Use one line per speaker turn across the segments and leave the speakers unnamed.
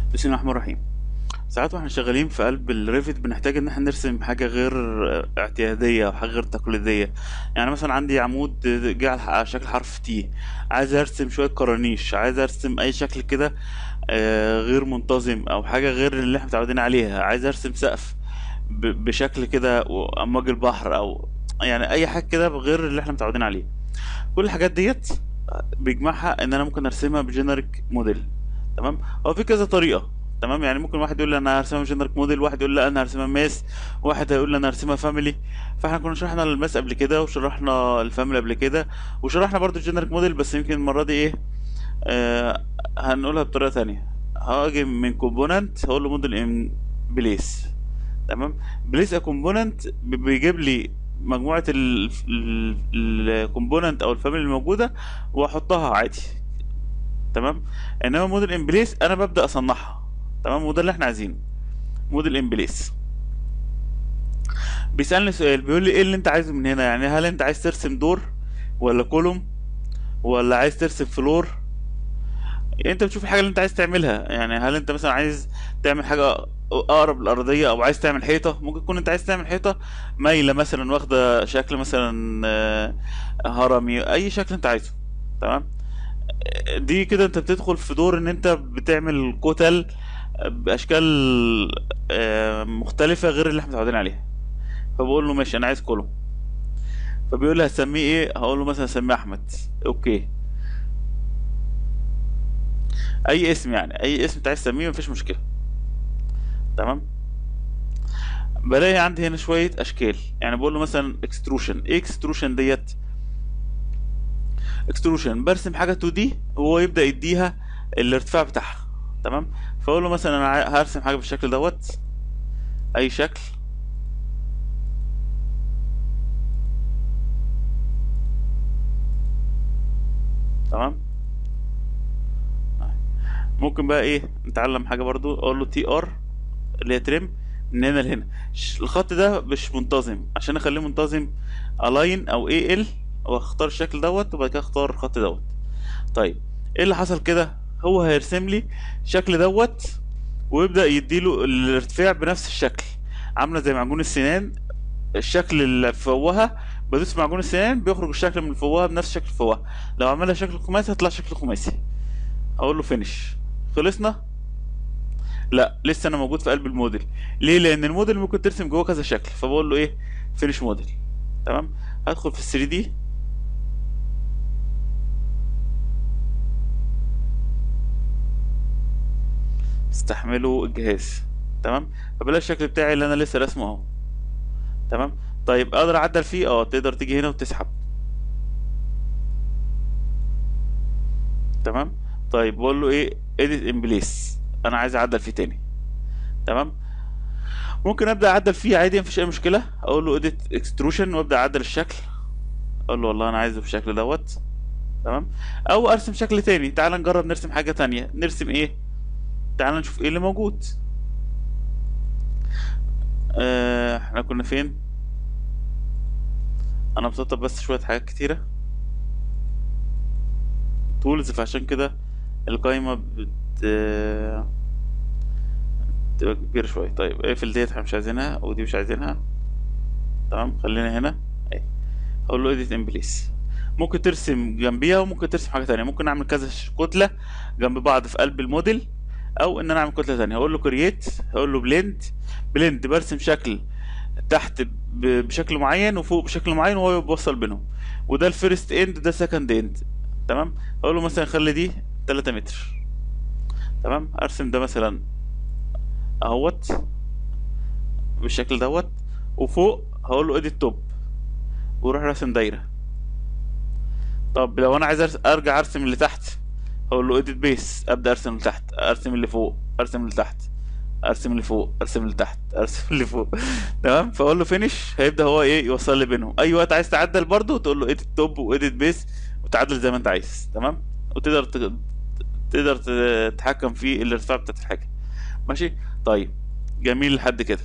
بسم الله الرحمن الرحيم ساعات واحنا شغالين في قلب الريفت بنحتاج ان احنا نرسم حاجة غير اعتيادية او حاجة غير تقليدية يعني مثلا عندي عمود جه على على شكل حرف تي عايز ارسم شوية كرانيش عايز ارسم اي شكل كده آه، غير منتظم او حاجة غير اللي احنا متعودين عليها عايز ارسم سقف ب- بشكل كده امواج البحر او يعني اي حاجة كده غير اللي احنا متعودين عليه كل الحاجات ديت بيجمعها ان انا ممكن ارسمها بجنريك موديل تمام هو في كذا طريقه تمام يعني ممكن واحد يقول لي انا هرسمها جنريك موديل واحد يقول لا انا هرسمها ماس واحد هيقول لي انا هرسمها فاميلي فاحنا كنا شرحنا الماس قبل كده وشرحنا الفاميلي قبل كده وشرحنا برضو الجنريك موديل بس يمكن المره دي ايه آه هنقولها بطريقه تانية هاجي من كومبوننت هقول له موديل ان بليس تمام بليس ا كومبوننت بيجيب لي مجموعه الكومبوننت او الفاميلي الموجوده واحطها عادي تمام انما موديل ان بليس انا ببدا اصنعها تمام وده اللي احنا عايزينه موديل ان بليس بيسالني سؤال بيقول لي ايه اللي انت عايزه من هنا يعني هل انت عايز ترسم دور ولا كولوم ولا عايز ترسم فلور انت بتشوف الحاجه اللي انت عايز تعملها يعني هل انت مثلا عايز تعمل حاجه اقرب للارضيه او عايز تعمل حيطه ممكن تكون انت عايز تعمل حيطه مايله مثلا واخده شكل مثلا آه، هرمي اي شكل انت عايزه تمام دي كده انت بتدخل في دور ان انت بتعمل كتل باشكال آه، مختلفه غير اللي احنا متعودين عليها فبقول له ماشي انا عايز كولوم فبيقول لي هسميه ايه هقول له مثلا هسميه احمد اوكي اي اسم يعني اي اسم انت عايز تسميه مفيش مشكله تمام بلاقي عندي هنا شويه اشكال يعني بقول له مثلا اكستروشن ايه اكستروشن ديت اكستروشن برسم حاجه 2 دي وهو يبدا يديها الارتفاع بتاعها تمام فاقول له مثلا انا عاي- هرسم حاجه بالشكل دوت اي شكل تمام ممكن بقى ايه نتعلم حاجه برضو اقول له تي ار اللي هي ترم من هنا لهنا ش- الخط ده مش منتظم عشان اخليه منتظم الاين او اي ال واختار الشكل دوت وبعد كده اختار الخط دوت طيب ايه اللي حصل كده هو هيرسم لي الشكل دوت ويبدأ يديله الارتفاع بنفس الشكل عاملة زي معجون السنان الشكل اللي فوهة بدوس معجون السنان بيخرج الشكل من فوهة بنفس شكل فوهة لو عملها شكل خماسي هيطلع شكل خماسي اقول له فينش خلصنا لا لسه انا موجود في قلب الموديل ليه لان الموديل ممكن ترسم جوه كذا شكل فبقول له ايه فينش موديل تمام هدخل في ال 3 دي استحمله الجهاز تمام فبلاقي الشكل بتاعي اللي انا لسه راسمه اهو تمام طيب اقدر اعدل فيه اه تقدر تيجي هنا وتسحب تمام طيب بقول له ايه edit in place انا عايز اعدل فيه تاني تمام ممكن ابدا اعدل فيه عادي مفيش اي مشكله اقول له edit extrusion وابدا اعدل الشكل اقول له والله انا عايزه بالشكل دوت تمام او ارسم شكل تاني تعال نجرب نرسم حاجه تانية نرسم ايه تعال نشوف ايه اللي موجود آه، احنا كنا فين انا مسطب بس شويه حاجات كتيره تولز فعشان كده القايمه بت تبقى كبيره شويه طيب اقفل ديت احنا مش عايزينها ودي مش عايزينها تمام خلينا هنا اهي هقول له edit in place ممكن ترسم جنبيها وممكن ترسم حاجه تانية ممكن اعمل كذا ش- كتله جنب بعض في قلب الموديل او ان انا اعمل كتله تانية هقول له كرييت هقول له بلند بلند برسم شكل تحت ب- بشكل معين وفوق بشكل معين وهو بيوصل بينهم وده الفيرست اند ده سكند اند تمام اقول له مثلا خلي دي 3 متر تمام ارسم ده مثلا اهوت بالشكل دوت وفوق هقول له ادي توب واروح راسم دايره طب لو انا عايز أرس- ارجع ارسم اللي تحت هقول له اديت بيس ابدا ارسم اللي تحت ارسم اللي فوق ارسم اللي تحت ارسم اللي فوق ارسم اللي تحت ارسم اللي فوق تمام فاقول له فينش هيبدا هو ايه يوصل لي بينهم اي وقت عايز تعدل برضو تقول له اديت توب واديت بيس وتعدل زي ما انت عايز تمام وتقدر ت- تقدر تتحكم في الارتفاع بتاعت الحاجه ماشي طيب جميل لحد كده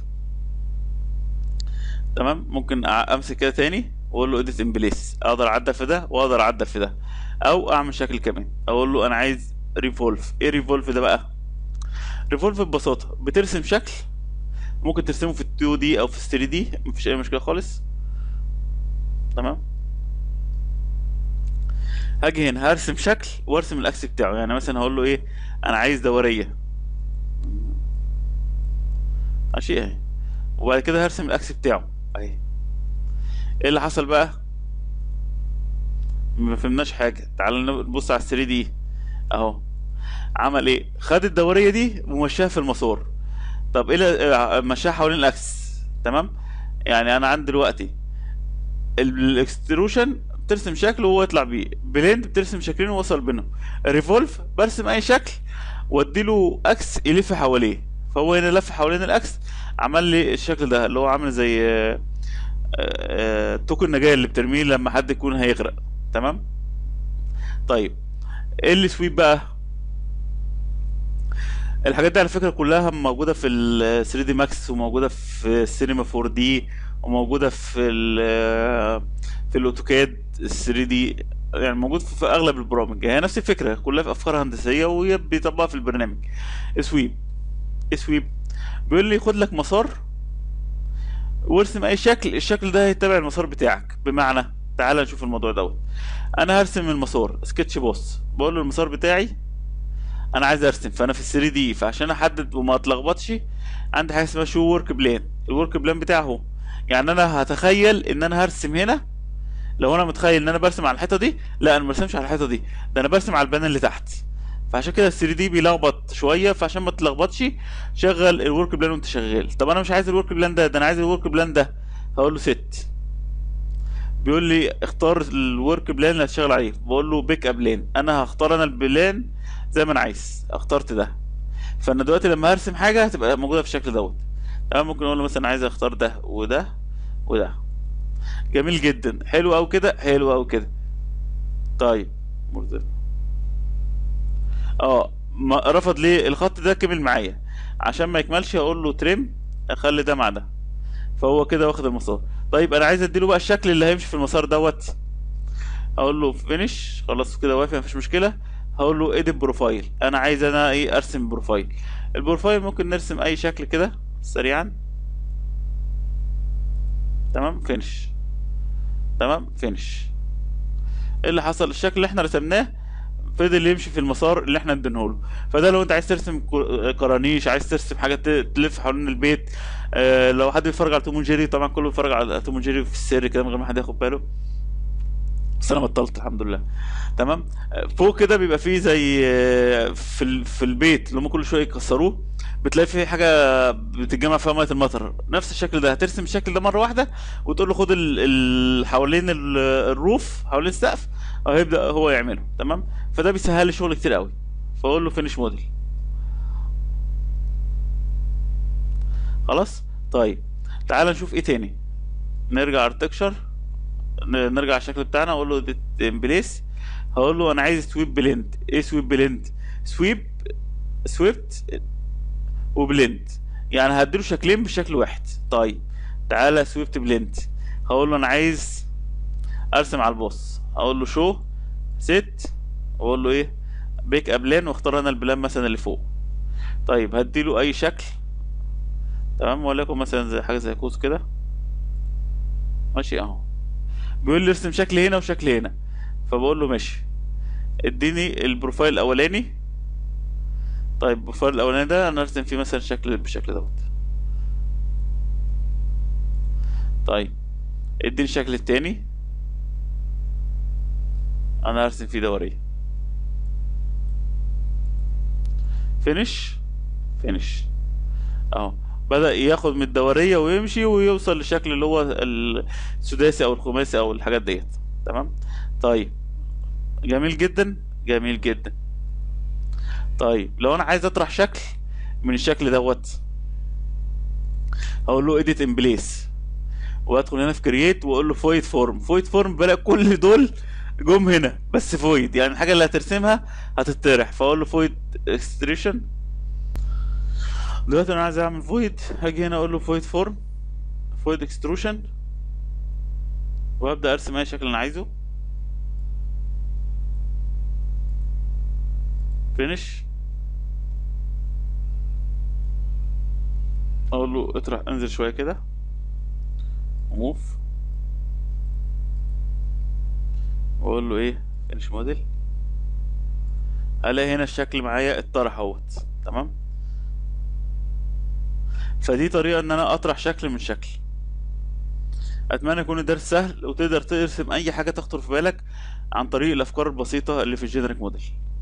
تمام ممكن أع- امسك كده تاني واقول له اديت ان بليس اقدر اعدل في ده واقدر اعدل في ده او اعمل شكل كمان اقول له انا عايز ريفولف ايه ريفولف ده بقى ريفولف ببساطه بترسم شكل ممكن ترسمه في 2 دي او في 3 دي مفيش اي مشكله خالص تمام هاجي هنا هرسم شكل وارسم الاكس بتاعه يعني مثلا هقول له ايه انا عايز دوريه ماشي اهي وبعد كده هرسم الاكس بتاعه اهي ايه اللي حصل بقى ما فهمناش حاجه تعال نبص على ال 3 دي اهو عمل ايه خد الدوريه دي ومشاها في المسار طب ايه اللي- مشاها حوالين الاكس تمام يعني انا عندي دلوقتي الاكستروشن بترسم شكل وهو يطلع بيه بليند بترسم شكلين ووصل بينهم ريفولف برسم اي شكل واديله اكس يلف حواليه فهو هنا لف حوالين الاكس عمل لي الشكل ده اللي هو عامل زي آه، آه، توك النجاة اللي بترميه لما حد يكون هيغرق تمام طيب ايه السويب بقى الحاجات دي على فكرة كلها موجودة في ال 3 دي ماكس وموجودة في السينما 4 دي وموجودة في ال في الاوتوكاد 3 دي يعني موجود في في اغلب البرامج هي نفس الفكرة كلها في افكار هندسية وهي بيطبقها في البرنامج سويب سويب بيقول لي خد لك مسار وارسم اي شكل الشكل ده هيتبع المسار بتاعك بمعنى تعال نشوف الموضوع دوت انا هرسم المسار سكتش بوس بقول له المسار بتاعي انا عايز ارسم فانا في ال 3 دي فعشان احدد وما اتلخبطش عندي حاجه اسمها شو ورك بلان الورك بلان بتاعه اهو يعني انا هتخيل ان انا هرسم هنا لو انا متخيل ان انا برسم على الحيطه دي لا انا ما برسمش على الحيطه دي ده انا برسم على البان اللي تحت فعشان كده ال 3 دي بيلخبط شويه فعشان ما تلخبطش شغل الورك بلان وانت شغال طب انا مش عايز الورك بلان ده ده انا عايز الورك بلان ده هقول له ست بيقول لي اختار الورك بلان اللي هتشتغل عليه بقول له بيك اب بلان انا هختار انا البلان زي ما انا عايز اخترت ده فانا دلوقتي لما هرسم حاجه هتبقى موجوده في الشكل دوت تمام ممكن اقول له مثلا عايز اختار ده وده وده جميل جدا حلو او كده حلو او كده طيب مرتب اه ما رفض ليه الخط ده كمل معايا عشان ما يكملش هقول له تريم اخلي ده مع ده فهو كده واخد المسار طيب انا عايز اديله بقى الشكل اللي هيمشي في المسار دوت اقول له فينش خلاص كده وافق مفيش مشكله هقول له اديت بروفايل انا عايز انا ايه ارسم بروفايل البروفايل ممكن نرسم اي شكل كده سريعا تمام فينش تمام فينش ايه اللي حصل الشكل اللي احنا رسمناه فضل يمشي في المسار اللي احنا اديناه له فده لو انت عايز ترسم كو- كرانيش عايز ترسم حاجه ت- تلف حوالين البيت اه لو حد بيتفرج على توم وجيري طبعا كله بيتفرج على توم وجيري في السر كده من غير ما حد ياخد باله بس انا بطلت الحمد لله تمام آه، فوق كده بيبقى فيه زي آه، في ال- في البيت اللي هم كل شويه يكسروه بتلاقي فيه حاجه بتتجمع فيها ميه المطر نفس الشكل ده هترسم الشكل ده مره واحده وتقول له خد ال... ال... حوالين ال... الروف حوالين السقف هيبدا هو يعمله تمام فده بيسهل لي شغل كتير قوي فاقول له فينش موديل خلاص طيب تعال نشوف ايه تاني نرجع ارتكشر نرجع على الشكل بتاعنا اقول له بليس هقول له انا عايز سويب بلند ايه سويب بلند سويب سويفت وبلند يعني هديله شكلين بشكل واحد طيب تعالى سويفت بلند هقول له انا عايز ارسم على البوس اقول له شو ست واقول له ايه بيك ابلان واختار انا البلان مثلا اللي فوق طيب هديله اي شكل تمام وليكن مثلا زي حاجه زي قوس كده ماشي اهو بيقول لي ارسم شكل هنا وشكل هنا فبقول له ماشي اديني البروفايل الاولاني طيب البروفايل الاولاني ده انا ارسم فيه مثلا شكل بالشكل دوت طيب اديني الشكل التاني انا هرسم فيه دورية فينش فينش اهو بدأ ياخد من الدورية ويمشي ويوصل للشكل اللي هو السداسي او الخماسي او الحاجات ديت تمام طيب جميل جدا جميل جدا طيب لو انا عايز اطرح شكل من الشكل دوت هقول له edit in place وادخل هنا في كرييت واقول له فويد فورم فويد فورم بلاقي كل دول جم هنا بس فويد يعني الحاجه اللي هترسمها هتطرح فاقول له فويد اكستريشن دلوقتي انا عايز اعمل فويد هاجي هنا اقول له فويد فورم فويد اكستروشن وابدا ارسم اي شكل انا عايزه فينش اقول له اطرح انزل شويه كده موف واقول له ايه فينش موديل الاقي هنا الشكل معايا اتطرح اهوت تمام فدي طريقه ان انا اطرح شكل من شكل اتمنى يكون الدرس سهل وتقدر ترسم اي حاجه تخطر في بالك عن طريق الافكار البسيطه اللي في الجينيريك موديل